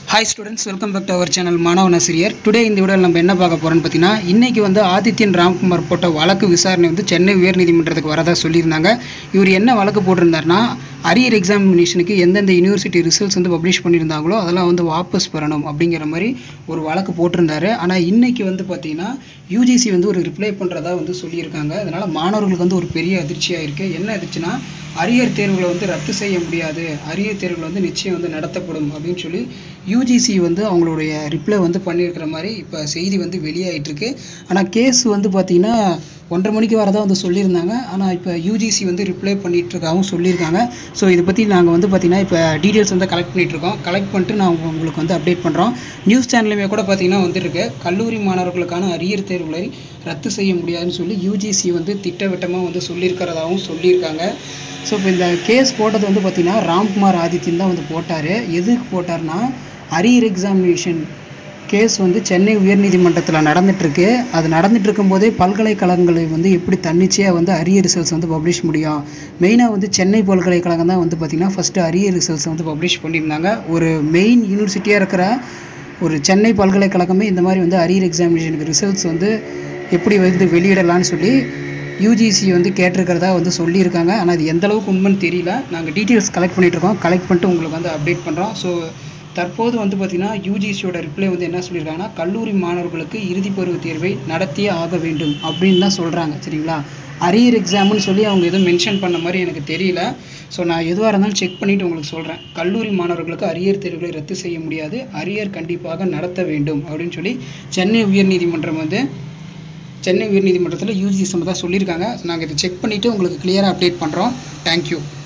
hi students welcome back to our channel மாணவன் ஆசிரியர் today இந்த வீடியோவில் நம்ம என்ன பார்க்க போகிறோம்னு பார்த்தீங்கன்னா இன்றைக்கி வந்து ஆதித்யன் ராம்குமார் போட்ட வழக்கு விசாரணை வந்து சென்னை உயர்நீதிமன்றத்துக்கு வரதா சொல்லியிருந்தாங்க இவர் என்ன வழக்கு போட்டிருந்தாருன்னா அரியர் எக்ஸாமினேஷனுக்கு எந்தெந்த யூனிவர்சிட்டி ரிசல்ட்ஸ் வந்து பப்ளிஷ் பண்ணியிருந்தாங்களோ அதெல்லாம் வந்து வாபஸ் பெறணும் அப்படிங்கிற மாதிரி ஒரு வழக்கு போட்டிருந்தாரு ஆனால் இன்னைக்கு வந்து பார்த்தீங்கன்னா யூஜிசி வந்து ஒரு ரிப்ளை பண்ணுறதா வந்து சொல்லியிருக்காங்க அதனால் மாணவர்களுக்கு வந்து ஒரு பெரிய அதிர்ச்சியாக இருக்குது என்ன அதிர்ச்சினா அரியர் தேர்வுகளை வந்து ரத்து செய்ய முடியாது அரியர் தேர்வுகள் வந்து நிச்சயம் வந்து நடத்தப்படும் அப்படின்னு சொல்லி யூஜிசி வந்து அவங்களுடைய ரிப்ளை வந்து பண்ணியிருக்கிற மாதிரி இப்போ செய்தி வந்து வெளியாயிட்டு இருக்கு ஆனால் கேஸ் வந்து பார்த்தீங்கன்னா ஒன்றரை மணிக்கு வரதா வந்து சொல்லியிருந்தாங்க ஆனால் இப்போ யூஜிசி வந்து ரிப்ளை பண்ணிட்டு இருக்காகவும் சொல்லியிருக்காங்க ஸோ இதை பற்றி நாங்கள் வந்து பார்த்தீங்கன்னா இப்போ டீட்டெயில்ஸ் வந்து கலெக்ட் பண்ணிட்டு இருக்கோம் கலெக்ட் பண்ணிட்டு நான் உங்க- உங்களுக்கு வந்து அப்டேட் பண்ணுறோம் நியூஸ் சேனல்லையுமே கூட பார்த்தீங்கன்னா வந்துருக்கு கல்லூரி மாணவர்களுக்கான அரியர் தேர்வுகளை ரத்து செய்ய முடியாதுன்னு சொல்லி யூஜிசி வந்து திட்டவட்டமாக வந்து சொல்லியிருக்கிறதாகவும் சொல்லியிருக்காங்க ஸோ இப்போ இந்த கேஸ் போட்டது வந்து பார்த்தீங்கன்னா ராம்குமார் ஆதித்யன் தான் வந்து போட்டார் எதுக்கு போட்டார்னா அரியர் எக்ஸாமினேஷன் கேஸ் வந்து சென்னை உயர்நீதிமன்றத்தில் நடந்துட்டுருக்கு அது நடந்துட்டு இருக்கும்போதே பல்கலைக்கழகங்களை வந்து எப்படி தன்னிச்சையாக வந்து அரியர் ரிசல்ட்ஸ் வந்து பப்ளிஷ் முடியும் மெயினாக வந்து சென்னை பல்கலைக்கழகம் தான் வந்து பார்த்திங்கன்னா ஃபஸ்ட்டு அரியர் ரிசல்ட்ஸ் வந்து பப்ளிஷ் பண்ணியிருந்தாங்க ஒரு மெயின் யூனிவர்சிட்டியாக இருக்கிற ஒரு சென்னை பல்கலைக்கழகமே இந்த மாதிரி வந்து அரியர் எக்ஸாமினேஷனுக்கு ரிசல்ட்ஸ் வந்து எப்படி வந்து வெளியிடலாம்னு சொல்லி யூஜிசி வந்து கேட்டிருக்கிறதா வந்து சொல்லியிருக்காங்க ஆனால் அது எந்த அளவுக்கு உண்மைன்னு தெரியல நாங்கள் டீட்டெயில்ஸ் கலெக்ட் பண்ணிட்டு இருக்கோம் கலெக்ட் பண்ணிட்டு உங்களுக்கு வந்து அப்டேட் பண்ணுறோம் ஸோ தற்போது வந்து பார்த்தீங்கன்னா யூஜிசியோட ரிப்ளை வந்து என்ன சொல்லியிருக்காங்கன்னா கல்லூரி மாணவர்களுக்கு இறுதிப் பருவத் தேர்வை நடத்தியே ஆக வேண்டும் அப்படின்னு தான் சொல்கிறாங்க சரிங்களா அரியர் எக்ஸாம்னு சொல்லி அவங்க எதுவும் மென்ஷன் பண்ண மாதிரி எனக்கு தெரியல ஸோ நான் எதுவாக இருந்தாலும் செக் பண்ணிவிட்டு உங்களுக்கு சொல்கிறேன் கல்லூரி மாணவர்களுக்கு அரியர் தேர்வுகளை ரத்து செய்ய முடியாது அரியர் கண்டிப்பாக நடத்த வேண்டும் அப்படின்னு சொல்லி சென்னை உயர்நீதிமன்றம் வந்து சென்னை உயர்நீதிமன்றத்தில் யூஜி சம்மந்தம் சொல்லியிருக்காங்க நாங்கள் இதை செக் பண்ணிவிட்டு உங்களுக்கு கிளியராக அப்டேட் பண்ணுறோம் தேங்க்யூ